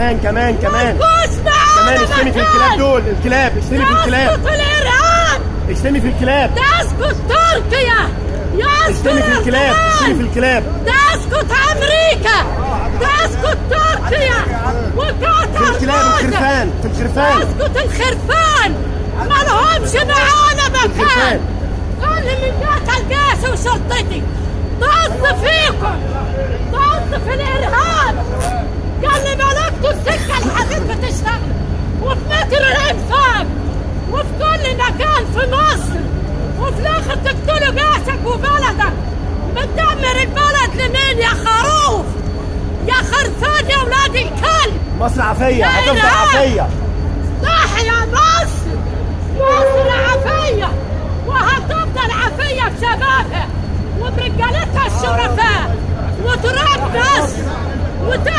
كمان كمان كمان مالكوش معانا كمان اشتمي في مكان. الكلاب دول الكلاب اشتمي في الكلاب تسقط الارهاب اشتمي في الكلاب تسقط تركيا يسقط اشتمي في الكلاب اشتمي في الكلاب تسقط امريكا تسقط تركيا في وقطر الكلاب مصر. الخرفان في الخرفان تسقط الخرفان ما لهمش معانا مكان الخرفان. كل من جات الجيش وشرطتي طز فيكم طز في الارهاب قال لي ملكتوا السكه الحديد بتشتغل وفي متر الانفاق وفي كل مكان في مصر وفي الاخر تقتلوا جيشك وبلدك بتدمر البلد لمين يا خروف يا خرفان يا ولاد الكلب مصر عافيه لا هتفضل إله. عافيه تحيا مصر مصر عافية وهتفضل عافية بشبابها وبرجالتها الشرفاء وتراب مصر وتحيا